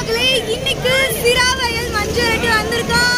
மக்களே இன்னைக்கு சிராவயல் மஞ்சள் வந்திருக்கோம்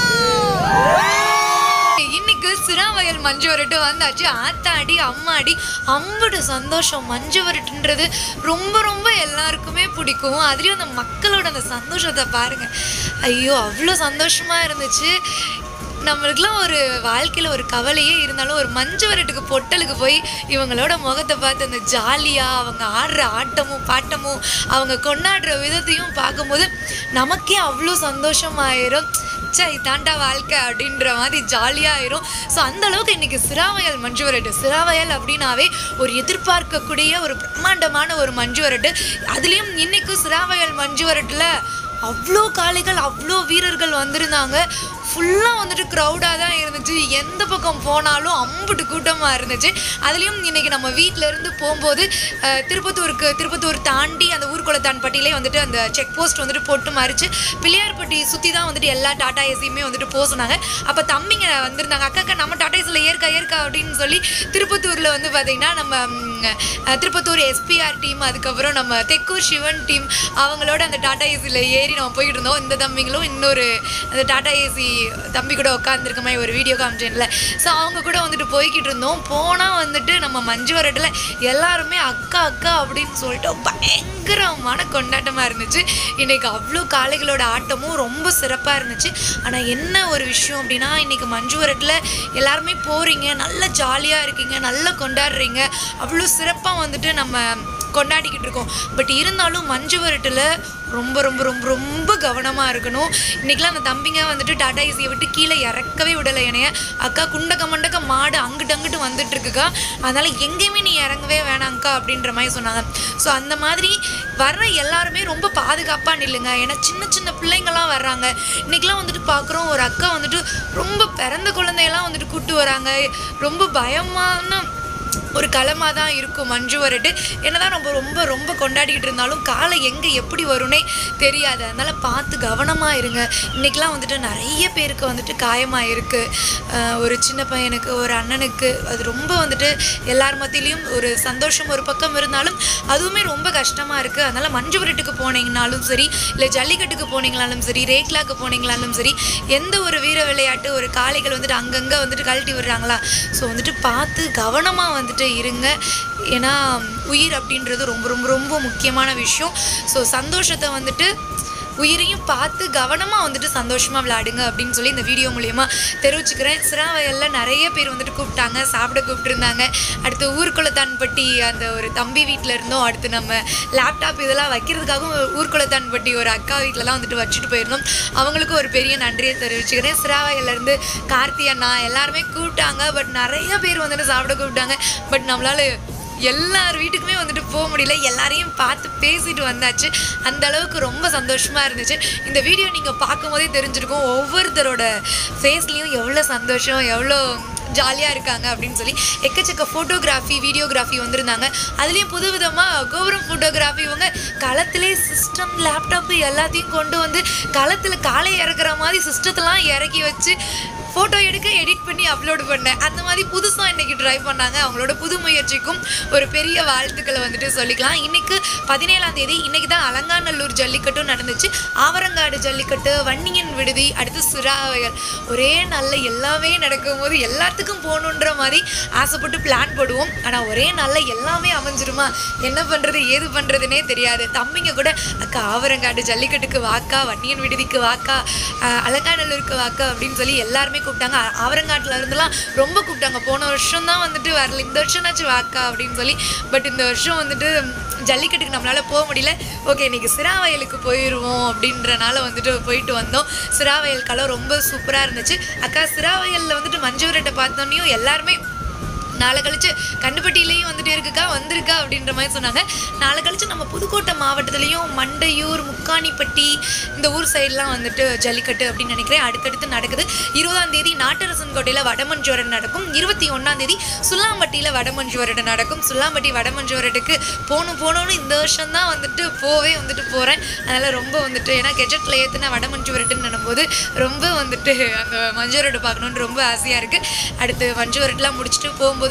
இன்னைக்கு சிராவயல் மஞ்சு வரட்டு வந்தாச்சு ஆத்தாடி அம்மாடி அம்புடு சந்தோஷம் மஞ்சு வரட்டுன்றது ரொம்ப ரொம்ப எல்லாருக்குமே பிடிக்கும் அதுலேயும் அந்த மக்களோட அந்த சந்தோஷத்தை பாருங்க ஐயோ அவ்வளோ சந்தோஷமா இருந்துச்சு நம்மளுக்குலாம் ஒரு வாழ்க்கையில் ஒரு கவலையே இருந்தாலும் ஒரு மஞ்சு வரட்டுக்கு பொட்டலுக்கு போய் இவங்களோட முகத்தை பார்த்து அந்த ஜாலியாக அவங்க ஆடுற ஆட்டமும் பாட்டமும் அவங்க கொண்டாடுற விதத்தையும் பார்க்கும்போது நமக்கே அவ்வளோ சந்தோஷமாயிரும் ச்சே இதாண்டா வாழ்க்கை அப்படின்ற மாதிரி ஜாலியாக ஆயிரும் ஸோ அந்த அளவுக்கு இன்னைக்கு சிராவயல் மஞ்சு வரட்டு சிராவயல் அப்படின்னாவே ஒரு எதிர்பார்க்கக்கூடிய ஒரு பிரம்மாண்டமான ஒரு மஞ்சு வரட்டு அதுலேயும் இன்னைக்கு சிராவயல் மஞ்சு வரட்டில் அவ்வளோ காளைகள் அவ்வளோ வீரர்கள் வந்திருந்தாங்க ஃபுல்லாக வந்துட்டு க்ரௌடாக தான் இருந்துச்சு எந்த பக்கம் போனாலும் அம்புட்டு கூட்டமாக இருந்துச்சு அதுலேயும் இன்னைக்கு நம்ம வீட்டில் இருந்து போகும்போது அஹ், திருப்பத்தூருக்கு திருப்பத்தூர் தாண்டி அந்த ஊர்குளத்தான்பட்டியிலே வந்துட்டு அந்த செக் போஸ்ட் வந்துட்டு போட்டு மறிச்சு பிள்ளையார்பட்டி சுற்றி தான் வந்துட்டு எல்லா டாடா ஏசியுமே வந்துட்டு போக சொன்னாங்க அப்போ தம்பிங்க வந்திருந்தாங்க அக்கா அக்கா நம்ம டாடா ஏசியில் ஏற்கா ஏற்கா அப்படின்னு சொல்லி திருப்பத்தூரில் வந்து பார்த்தீங்கன்னா நம்ம ம், அஹ், திருப்பத்தூர் எஸ்பிஆர் டீம் அதுக்கப்புறம் நம்ம தெக்கூர் சிவன் டீம் அவங்களோட அந்த டாடா ஏசியில் ஏறி நம்ம போயிட்டு இருந்தோம் இந்த தம்பிங்களும் இன்னொரு அந்த டாடா ஏசி தம்பி கூட உட்காந்துருக்க மாதிரி ஒரு வீடியோ காமிச்சேன்ல ஸோ அவங்க கூட வந்துட்டு போய்கிட்டு இருந்தோம் போனால் வந்துட்டு நம்ம மஞ்சு வரட்டில் எல்லாருமே அக்கா அக்கா அப்படின்னு சொல்லிட்டு பயங்கரமான கொண்டாட்டமாக இருந்துச்சு இன்னைக்கு அவ்வளோ காளைகளோட ஆட்டமும் ரொம்ப சிறப்பாக இருந்துச்சு ஆனால் என்ன ஒரு விஷயம் அப்படின்னா இன்னைக்கு மஞ்சு வரட்டில் எல்லாருமே போகிறீங்க நல்ல ஜாலியாக இருக்கீங்க நல்லா கொண்டாடுறீங்க அவ்வளோ சிறப்பாக வந்துட்டு நம்ம கொண்டாடிக்கிட்டு இருக்கோம் பட் இருந்தாலும் மஞ்சு வரட்டில் ரொம்ப ரொம்ப ரொம்ப ரொம்ப கவனமாக இருக்கணும் இன்றைக்கெலாம் அந்த தம்பிங்க வந்துட்டு டாடா ஏசியை விட்டு கீழே இறக்கவே விடலை என்னைய அக்கா குண்டக்க மண்டக்க மாடு அங்கிட்டு அங்கிட்டு வந்துட்டு இருக்குக்கா அதனால் எங்கேயுமே நீ இறங்கவே வேணாங்க்கா அப்படின்ற மாதிரி சொன்னாங்க ஸோ அந்த மாதிரி வர்ற எல்லாருமே ரொம்ப பாதுகாப்பாக நில்லுங்க ஏன்னா சின்ன சின்ன பிள்ளைங்கள்லாம் வர்றாங்க இன்றைக்கெலாம் வந்துட்டு பார்க்குறோம் ஒரு அக்கா வந்துட்டு ரொம்ப பிறந்த குழந்தையெல்லாம் வந்துட்டு கூப்பிட்டு வராங்க ரொம்ப பயமான ஒரு களமாக தான் இருக்கும் மஞ்சு வரட்டு என்னதான் ரொம்ப ரொம்ப ரொம்ப கொண்டாடிக்கிட்டு இருந்தாலும் காலை எங்கே எப்படி வரும்னே தெரியாது அதனால் பார்த்து கவனமாக இருங்க இன்றைக்கெலாம் வந்துட்டு நிறைய பேருக்கு வந்துட்டு காயமாக இருக்குது ஒரு சின்ன பையனுக்கு ஒரு அண்ணனுக்கு அது ரொம்ப வந்துட்டு எல்லார் மத்தியிலையும் ஒரு சந்தோஷம் ஒரு பக்கம் இருந்தாலும் அதுவுமே ரொம்ப கஷ்டமாக இருக்குது அதனால் மஞ்சு வரட்டுக்கு போனீங்கனாலும் சரி இல்லை ஜல்லிக்கட்டுக்கு போனீங்களாலும் சரி ரேக்லாக்கு போனீங்களாலும் சரி எந்த ஒரு வீர விளையாட்டு ஒரு காளைகள் வந்துட்டு அங்கங்கே வந்துட்டு கழட்டி விடுறாங்களா ஸோ வந்துட்டு பார்த்து கவனமாக வந்துட்டு இருங்க ஏன்னா உயிர் அப்படின்றது ரொம்ப ரொம்ப ரொம்ப முக்கியமான விஷயம் ஸோ சந்தோஷத்தை வந்துட்டு உயிரையும் பார்த்து கவனமாக வந்துட்டு சந்தோஷமாக விளையாடுங்க அப்படின்னு சொல்லி இந்த வீடியோ மூலயமா தெரிவிச்சுக்கிறேன் சிராவயலில் நிறைய பேர் வந்துட்டு கூப்பிட்டாங்க சாப்பிட கூப்பிட்டுருந்தாங்க அடுத்து ஊர்குளத்தான்பட்டி அந்த ஒரு தம்பி வீட்டில் இருந்தோம் அடுத்து நம்ம லேப்டாப் இதெல்லாம் வைக்கிறதுக்காகவும் ஊர்குளத்தான்பட்டி ஒரு அக்கா வீட்டிலலாம் வந்துட்டு வச்சுட்டு போயிருந்தோம் அவங்களுக்கும் ஒரு பெரிய நன்றியை தெரிவிச்சுக்கிறேன் சிராவயல்லேருந்து கார்த்தி அண்ணா எல்லாருமே கூப்பிட்டாங்க பட் நிறைய பேர் வந்துட்டு சாப்பிட கூப்பிட்டாங்க பட் நம்மளால எல்லார் வீட்டுக்குமே வந்துட்டு போக முடியல எல்லாரையும் பார்த்து பேசிட்டு வந்தாச்சு அந்த அளவுக்கு ரொம்ப சந்தோஷமா இருந்துச்சு இந்த வீடியோ நீங்கள் பார்க்கும்போதே தெரிஞ்சிருக்கும் ஒவ்வொருத்தரோட ஃபேஸ்லேயும் எவ்வளோ சந்தோஷம் எவ்வளோ ஜாலியாக இருக்காங்க அப்படின்னு சொல்லி எக்கச்சக்க ஃபோட்டோகிராஃபி வீடியோகிராஃபி வந்திருந்தாங்க அதுலேயும் புது விதமாக கோபுரம் ஃபோட்டோகிராஃபி இவங்க களத்திலே சிஸ்டம் லேப்டாப்பு எல்லாத்தையும் கொண்டு வந்து களத்தில் காலை இறக்குற மாதிரி சிஸ்டத்தெல்லாம் இறக்கி வச்சு ஃபோட்டோ எடுக்க எடிட் பண்ணி அப்லோட் பண்ணேன் அந்த மாதிரி புதுசாக இன்னைக்கு ட்ரை பண்ணாங்க அவங்களோட புது முயற்சிக்கும் ஒரு பெரிய வாழ்த்துக்களை வந்துட்டு சொல்லிக்கலாம் இன்னைக்கு பதினேழாம் தேதி இன்னைக்கு தான் அலங்காநல்லூர் ஜல்லிக்கட்டும் நடந்துச்சு ஆவரங்காடு ஜல்லிக்கட்டு வன்னியன் விடுதி அடுத்து சுறாவயல் ஒரே நாளில் எல்லாமே நடக்கும்போது எல்லாத்துக்கும் போகணுன்ற மாதிரி ஆசைப்பட்டு பிளான் போடுவோம் ஆனால் ஒரே நாளில் எல்லாமே அமைஞ்சிருமா என்ன பண்ணுறது ஏது பண்ணுறதுனே தெரியாது தம்பிங்க கூட அக்கா ஆவரங்காடு ஜல்லிக்கட்டுக்கு வாக்கா வன்னியன் விடுதிக்கு வாக்கா அஹ், அலங்காநல்லூருக்கு வாக்கா அப்படின்னு சொல்லி எல்லாருமே கூப்பிட்டாங்க ஆ- ஆவரங்காட்டுல இருந்தெல்லாம் ரொம்ப கூப்பிட்டாங்க போன வருஷம் தான் வந்துட்டு வரல இந்த வருஷம்னாச்சும் வாக்கா அப்படின்னு சொல்லி பட் இந்த வருஷம் வந்துட்டு ஜல்லிக்கட்டுக்கு நம்மளால போக முடியல ஓகே இன்னைக்கு சிராவயலுக்கு போயிடுவோம் அப்படின்றனால வந்துட்டு போயிட்டு வந்தோம் சிராவயல் களம் ரொம்ப சூப்பராக இருந்துச்சு அக்கா சிராவயலில் வந்துட்டு மஞ்சு விரட்டை பார்த்தோன்னையும் எல்லாருமே நாளை கழிச்சு கண்டுப்பட்டியிலையும் வந்துட்டு இருக்குக்கா வந்திருக்கா அப்படின்ற மாதிரி சொன்னாங்க நாளை கழிச்சு நம்ம புதுக்கோட்டை மாவட்டத்துலேயும் மண்டையூர் முக்காணிப்பட்டி இந்த ஊர் சைட்லாம் வந்துட்டு ஜல்லிக்கட்டு அப்படின்னு நினைக்கிறேன் அடுத்தடுத்து நடக்குது இருபதாம் தேதி நாட்டரசன் கோட்டையில் வடமஞ்சுவரன் நடக்கும் இருபத்தி ஒன்றாம் தேதி சுல்லாம்பட்டியில் வடமஞ்சுவரடு நடக்கும் சுல்லாம்பட்டி வடமஞ்சுவரட்டுக்கு போகணும் போகணும்னு இந்த வருஷம் தான் வந்துட்டு போவே வந்துட்டு போகிறேன் அதனால் ரொம்ப வந்துட்டு ஏன்னா கெஜெட்டில் ஏற்றின வடமஞ்சுவரட்டுன்னு நினைக்கும்போது ரொம்ப வந்துட்டு அந்த மஞ்சுவரட்டு பார்க்கணுன்னு ரொம்ப ஆசையாக இருக்குது அடுத்து மஞ்சுவரட்டுலாம் முடிச்சுட்டு போகும்போது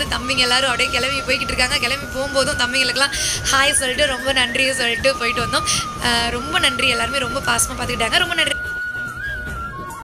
வந்து தம்பிங்க எல்லாரும் அப்படியே கிளம்பி போய்கிட்டு இருக்காங்க கிளம்பி போகும்போதும் தம்பிங்களுக்கெல்லாம் ஹாய் சொல்லிட்டு ரொம்ப நன்றியை சொல்லிட்டு போயிட்டு வந்தோம் அஹ் ரொம்ப நன்றி எல்லாருமே ரொம்ப பாசமாக பார்த்துக்கிட்டாங்க ரொம்ப நன்றி